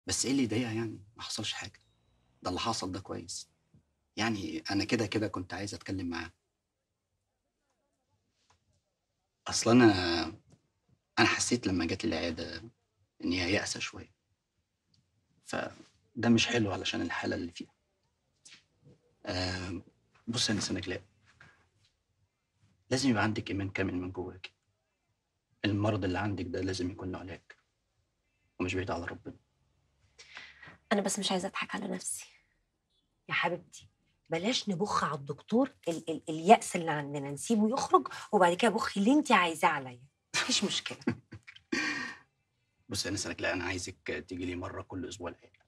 بس ايه اللي يضايقها يعني ما حصلش حاجه ده اللي حصل ده كويس يعني انا كده كده كنت عايز اتكلم معاه اصل انا انا حسيت لما جت العياده ان هي يائسه شويه فده مش حلو علشان الحاله اللي فيها آه بص يا نسا نجلاء لازم يبقى عندك ايمان كامل من جواك المرض اللي عندك ده لازم يكون له علاج ومش بعيد على ربنا انا بس مش عايزه اضحك على نفسي يا حبيبتي بلاش نبخ على الدكتور ال ال اليأس اللي عندنا نسيبه يخرج وبعد كده بخي اللي انت عايزاه عليا مفيش مشكله بص يا نسا نجلاء انا عايزك تيجي لي مره كل اسبوع العياده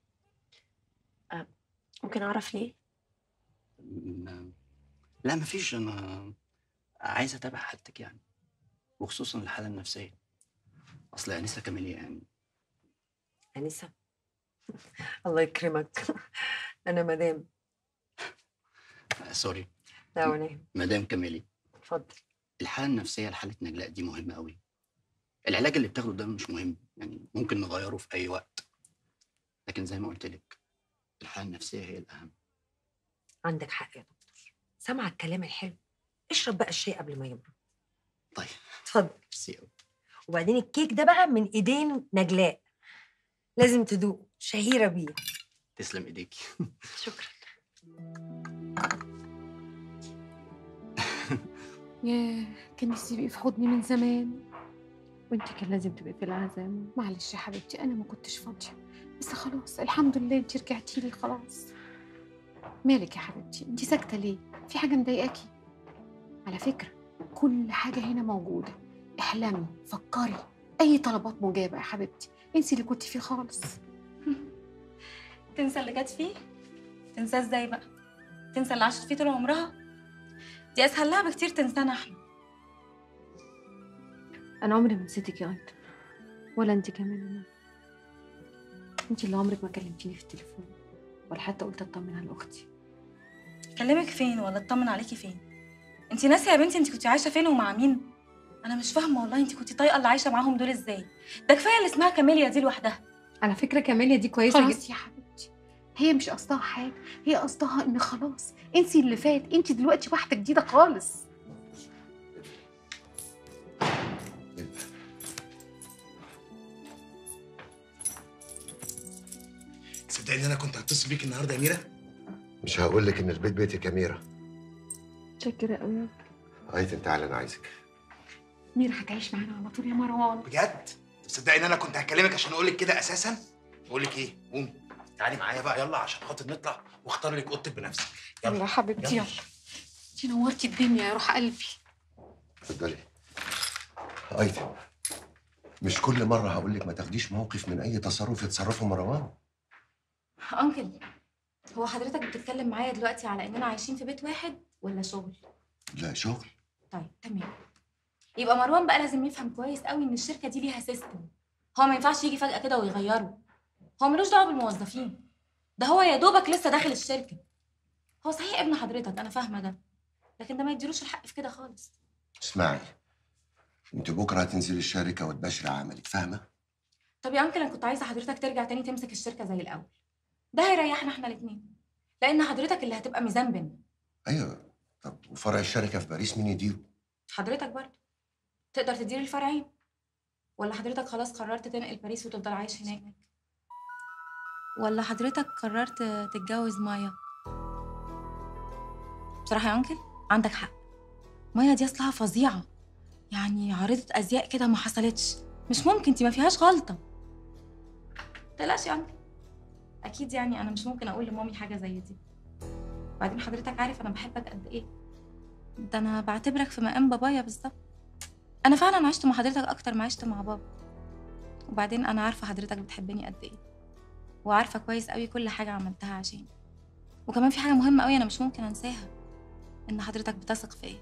ممكن اعرف ليه م- لا مفيش انا عايز اتابع حالتك يعني وخصوصا الحاله النفسيه اصل انسه كاميليا يعني انسه الله يكرمك انا مدام آه، سوري لا ولا مدام كاميليا اتفضل الحاله النفسيه لحاله نجلاء دي مهمه قوي العلاج اللي بتاخده ده مش مهم يعني ممكن نغيره في اي وقت لكن زي ما قلت لك الحاله النفسيه هي الاهم عندك حق يا دكتور سامعه الكلام الحلو اشرب بقى الشاي قبل ما يبرد طيب اتفضل ميرسي قوي وبعدين الكيك ده بقى من ايدين نجلاء لازم تدوق شهيره بيه تسلم ايديكي شكرا ياه كان نفسي تبقي في حضني من زمان وانت كان لازم تبقي في العزام معلش يا حبيبتي انا ما كنتش فاضيه بس خلاص الحمد لله انت رجعتي لي خلاص مالك يا حبيبتي انت ساكته ليه في حاجه مضايقاكي على فكره كل حاجه هنا موجوده احلمي فكري اي طلبات مجابه يا حبيبتي انسي اللي كنت فيه خالص تنسى اللي جت فيه تنساه ازاي بقى تنسى اللي عاشت فيه طول عمرها دي اسهل لها بكتير تنسانا احنا انا عمري ما نسيتك يا غيت ولا انت كمان يا ماما انت اللي عمرك ما كلمتيني في التليفون ولا حتى قلت اطمن على اختي اكلمك فين ولا اطمن عليكي فين انت ناسيه يا بنتي انت كنت عايشه فين ومع مين انا مش فاهمه والله انت كنت طايقه اللي عايشه معاهم دول ازاي ده كفايه اللي اسمها كاميليا دي لوحدها على فكره كاميليا دي كويسه خلاص خلاص يا حبيبتي هي مش قصدها حاجه هي قصدها ان خلاص انسي اللي فات انت دلوقتي واحده جديده خالص صدقني ان انا كنت هتصل بيك النهارده يا ميرا مش هقول لك ان البيت بيتي كاميرا متشكره قوي ايتن تعالى انا عايزك ميرا هتعيش معانا على طول يا مروان بجد تصدقني ان انا كنت هكلمك عشان اقول لك كده اساسا بقول لك ايه قومي تعالي معايا بقى يلا عشان خاطر نطلع واختار لك اوضتك بنفسك يلا يا حبيبتي يلا. يلا انت نورتي الدنيا يا روح قلبي اتفضلي ايتن مش كل مره هقول لك ما تاخديش موقف من اي تصرف يتصرفه مروان انكل هو حضرتك بتتكلم معايا دلوقتي على اننا عايشين في بيت واحد ولا شغل لا شغل طيب تمام يبقى مروان بقى لازم يفهم كويس قوي ان الشركه دي ليها سيستم هو ما ينفعش يجي فجاه كده ويغيره هو ملوش دعوه بالموظفين ده هو يا دوبك لسه داخل الشركه هو صحيح ابن حضرتك انا فاهمه ده لكن ده ما يديلوش الحق في كده خالص اسمعي انت بكره هتنزلي الشركه وتباشري عملك فاهمه طب يا انكل انا كنت عايزه حضرتك ترجع تاني تمسك الشركه زي الاول ده هيريحنا احنا الاثنين لان حضرتك اللي هتبقى ميزان بينا ايوه طب وفرع الشركه في باريس مين يديره حضرتك برضه تقدر تدير الفرعين ولا حضرتك خلاص قررت تنقل باريس وتفضل عايش هناك ولا حضرتك قررت تتجوز مايا بصراحة يا أنكل عندك حق مايا دي أصلها فظيعة يعني عارضة أزياء كده ما حصلتش مش ممكن انتي ما فيهاش غلطة تقلقش يا أنكل أكيد يعني أنا مش ممكن أقول لمامي حاجة زي دي بعدين حضرتك عارف أنا بحبك قد إيه ده أنا بعتبرك في مقام بابايا بالظبط أنا فعلا عشت مع حضرتك أكتر ما عشت مع بابا وبعدين أنا عارفة حضرتك بتحبني قد إيه وعارفة كويس قوي كل حاجة عملتها عشاني وكمان في حاجة مهمة قوي أنا مش ممكن أنساها إن حضرتك بتثق فيا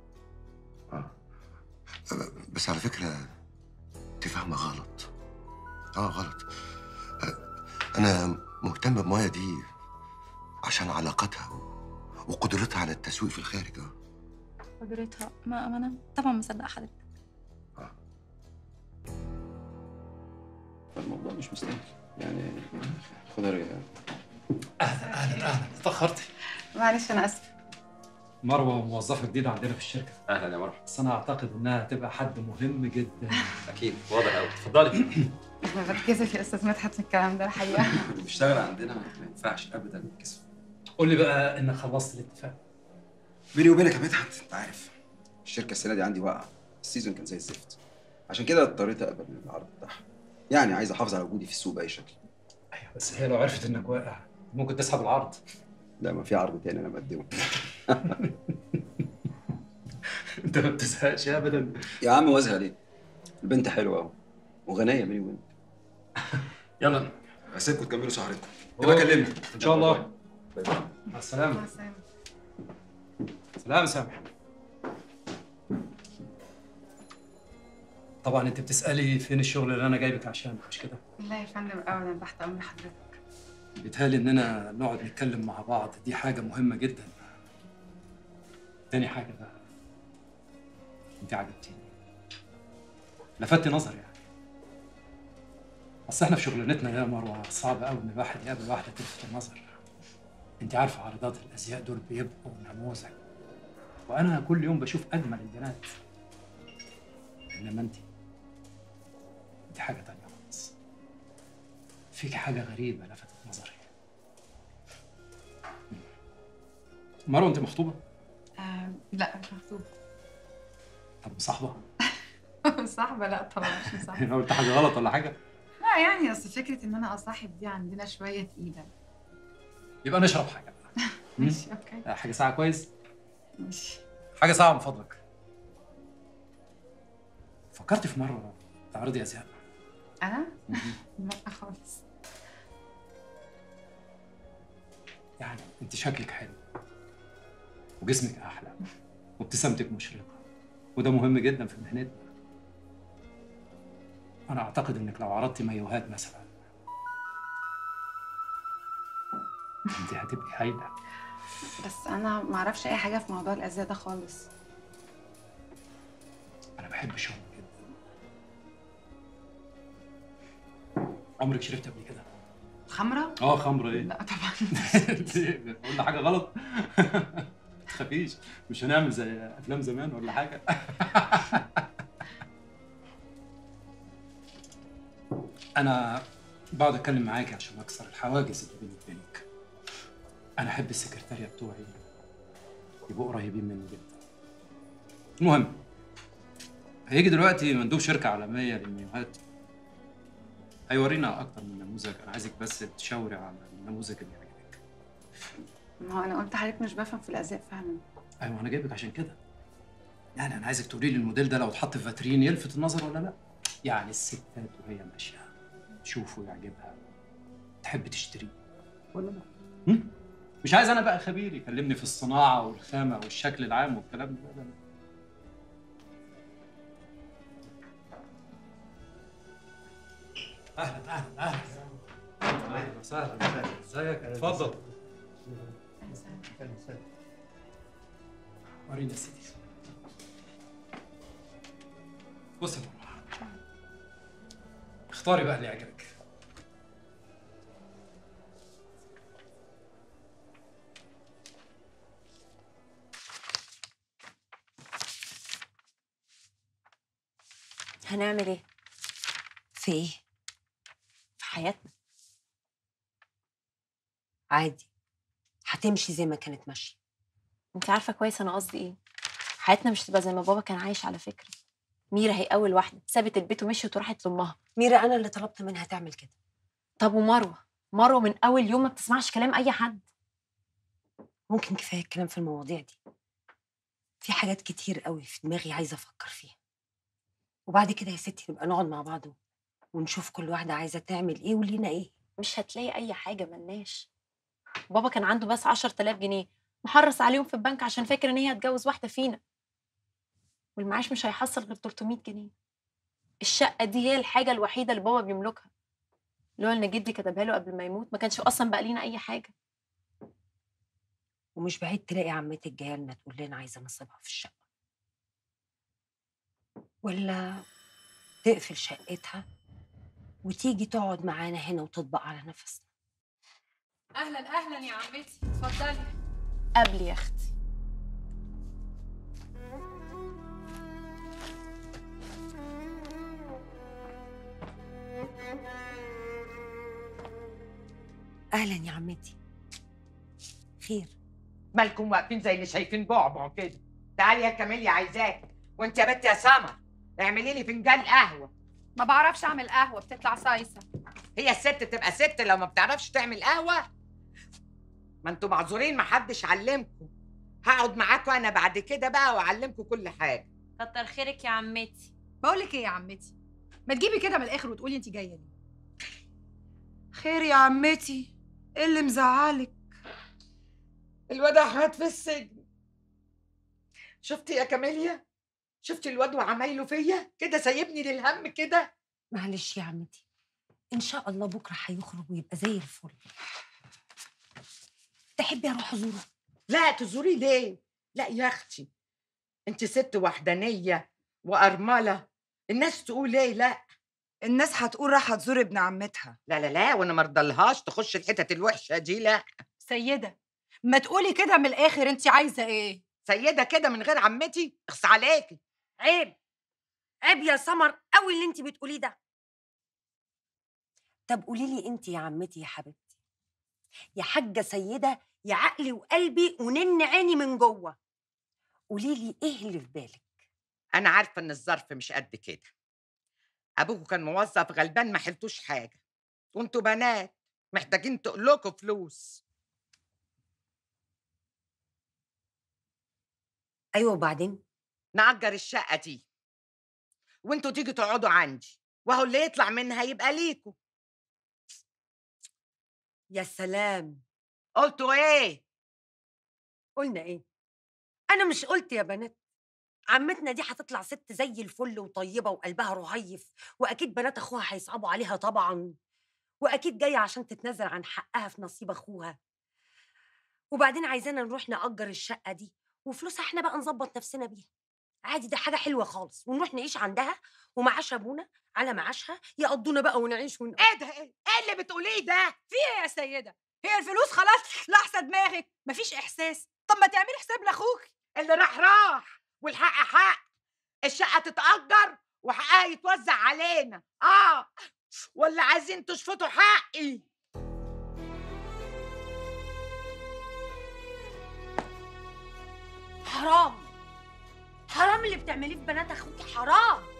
بس على فكره انت فاهمه غلط اه غلط أه، انا مهتم بمايا دي عشان علاقتها وقدرتها على التسويق في الخارج اه قدرتها ما ما أنا طبعا مصدقة حضرتك الموضوع مش مستاهل يعني خدها رجع اهلا اهلا اهلا اتاخرتي معلش انا اسفه مروه موظفه جديده عندنا في الشركه اهلا يا مرحبا بس انا اعتقد انها هتبقى حد مهم جدا اكيد واضح قوي اتفضلي انا بتكسف يا استاذ مدحت من الكلام ده الحقيقه اللي بيشتغل عندنا ما ينفعش ابدا الكسف قول لي بقى انك خلصت الاتفاق بيني وبينك يا مدحت انت عارف الشركه السنه دي عندي واقعه السيزون كان زي الزفت عشان كده اضطريت اقبل العرض بتاعها يعني عايز احافظ على وجودي في السوق باي شكل ايوه بس هي لو عرفت انك واقع ممكن تسحب العرض لا ما في عرض تاني انا مقدمه انت ما بتزهقش ابدا يا عم وازهق ليه البنت حلوه اهو وغنيه بيني وبينك يلا هسيبكم تكملوا سهرتكم أوه. يبقى كلمني ان شاء الله باي باي. مع السلامه مع السلامه سلام سامح طبعا انت بتسالي فين الشغل اللي انا جايبك عشانه مش كده لا يا فندم ابدا تحت امر حضرتك بيتهيألي اننا نقعد نتكلم مع بعض دي حاجه مهمه جدا تاني حاجه بقى انت عجبتيني لفتي نظري يعني اصل احنا في شغلانتنا يا مروه صعب قوي ان الواحد يقابل واحده تلفت النظر انت عارفه عارضات الازياء دول بيبقوا نموذج وانا كل يوم بشوف اجمل البنات انما انت انت حاجه تانية خالص فيك حاجه غريبه لفتت نظري مروه انت مخطوبه آه لا مش مخطوبه طب مصاحبه صاحبه لا طبعا مش مصاحبه انا قلت حاجه غلط ولا حاجه لا يعني اصل فكره ان انا اصاحب دي عندنا شويه تقيله يبقى نشرب حاجه بقى. مم؟ ماشي اوكي حاجه ساعه كويس ماشي حاجه ساعه من فضلك فكرت في مره تعرضي ازياء انا لا خالص يعني انت شكلك حلو وجسمك احلى وابتسامتك مشرقه وده مهم جدا في مهنتنا انا اعتقد انك لو عرضتي مايوهات مثلا انت هتبقي هايله بس انا ما اعرفش اي حاجه في موضوع الازياء ده خالص انا بحب الشغل جدا عمرك شربت قبل كده خمره اه خمره ايه لا طبعا قلنا حاجه غلط تخافيش مش هنعمل زي افلام زمان ولا حاجه انا بقعد اتكلم معاكي عشان اكسر الحواجز اللي بيني وبينك انا احب السكرتاريه بتوعي يبقوا قريبين مني جدا المهم هيجي دلوقتي مندوب شركه عالميه للميوهات هيورينا اكتر من نموذج انا عايزك بس تشاوري على النموذج اللي يعجبك ما هو انا قلت حضرتك مش بفهم في الازياء فعلا ايوه انا جايبك عشان كده يعني انا عايزك تقولي لي الموديل ده لو اتحط في فاترين يلفت النظر ولا لا يعني الستات وهي ماشيه تشوفه يعجبها تحب تشتريه ولا لا هم؟ مش عايز انا بقى خبير يكلمني في الصناعه والخامه والشكل العام والكلام ده لا لا اهلا اهلا اهلا اهلا وسهلا ازيك اتفضل ورينا يا سيدي بص يا مروه اختاري بقى اللي يعجبك هنعمل ايه في ايه؟ في حياتنا عادي هتمشي زي ما كانت ماشيه انت عارفه كويس انا قصدي ايه حياتنا مش تبقى زي ما بابا كان عايش على فكره ميرا هي اول واحده سابت البيت ومشيت وراحت لامها ميرا انا اللي طلبت منها تعمل كده طب ومروه مروه من اول يوم ما بتسمعش كلام اي حد ممكن كفايه الكلام في المواضيع دي في حاجات كتير قوي في دماغي عايزه افكر فيها وبعد كده يا ستي نبقى نقعد مع بعض ونشوف كل واحده عايزه تعمل ايه ولينا ايه مش هتلاقي اي حاجه ملناش بابا كان عنده بس 10000 جنيه محرص عليهم في البنك عشان فاكر ان هي هتجوز واحده فينا والمعاش مش هيحصل غير 300 جنيه الشقه دي هي الحاجه الوحيده اللي بابا بيملكها لولا ان جدي كتبها له قبل ما يموت ما كانش اصلا بقى لينا اي حاجه ومش بعيد تلاقي عمتك جايه لنا تقول لنا عايزه نصيبها في الشقه ولا تقفل شقتها وتيجي تقعد معانا هنا وتطبق على نفسنا اهلا اهلا يا عمتي اتفضلي قبلي يا اختي اهلا يا عمتي خير مالكم واقفين زي اللي شايفين بعبع كده تعالي يا كاميليا عايزاك وانت يا بنت يا سمر اعملي لي فنجان قهوه ما بعرفش اعمل قهوه بتطلع صايصه هي الست تبقى ست لو ما بتعرفش تعمل قهوه ما انتوا معذورين ما حدش علمكم هقعد معاكم انا بعد كده بقى واعلمكم كل حاجه كتر خيرك يا عمتي بقول لك ايه يا عمتي ما تجيبي كده من الاخر وتقولي انت جايه ليه خير يا عمتي ايه اللي مزعلك الواد احمد في السجن شفتي يا كاميليا شفتي الواد وعمايله فيا كده سايبني للهم كده معلش يا عمتي ان شاء الله بكره هيخرج ويبقى زي الفل تحبي اروح ازوره لا تزوري ليه لا يا اختي انت ست وحدانيه وارمله الناس تقول ايه لا الناس هتقول راح تزور ابن عمتها لا لا لا وانا مرضلهاش تخش الحتت الوحشه دي لا سيده ما تقولي كده من الاخر انت عايزه ايه سيده كده من غير عمتي اخص عليكي عيب عيب يا سمر قوي اللي انت بتقوليه ده طب قولي لي انت يا عمتي يا حبيبتي يا حاجه سيده يا عقلي وقلبي ونن عيني من جوه قولي لي ايه اللي في بالك انا عارفه ان الظرف مش قد كده ابوكوا كان موظف غلبان ما حلتوش حاجه وانتوا بنات محتاجين تقلكوا فلوس ايوه وبعدين نأجر الشقه دي وانتوا تيجوا تقعدوا عندي وهو اللي يطلع منها يبقى ليكوا يا سلام قلتوا ايه قلنا ايه انا مش قلت يا بنات عمتنا دي هتطلع ست زي الفل وطيبه وقلبها رهيف واكيد بنات اخوها هيصعبوا عليها طبعا واكيد جايه عشان تتنازل عن حقها في نصيب اخوها وبعدين عايزانا نروح نأجر الشقه دي وفلوسها احنا بقى نظبط نفسنا بيها عادي ده حاجه حلوه خالص ونروح نعيش عندها ومعاش ابونا على معاشها يقضونا بقى ونعيش ون... ايه ده ايه ايه اللي بتقوليه ده في ايه يا سيده هي الفلوس خلاص لحسه دماغك مفيش احساس طب ما تعملي حساب لاخوك اللي راح راح والحق حق الشقه تتأجر وحقها يتوزع علينا اه ولا عايزين تشفطوا حقي حرام حرام اللي بتعمليه في بنات اخوكي حرام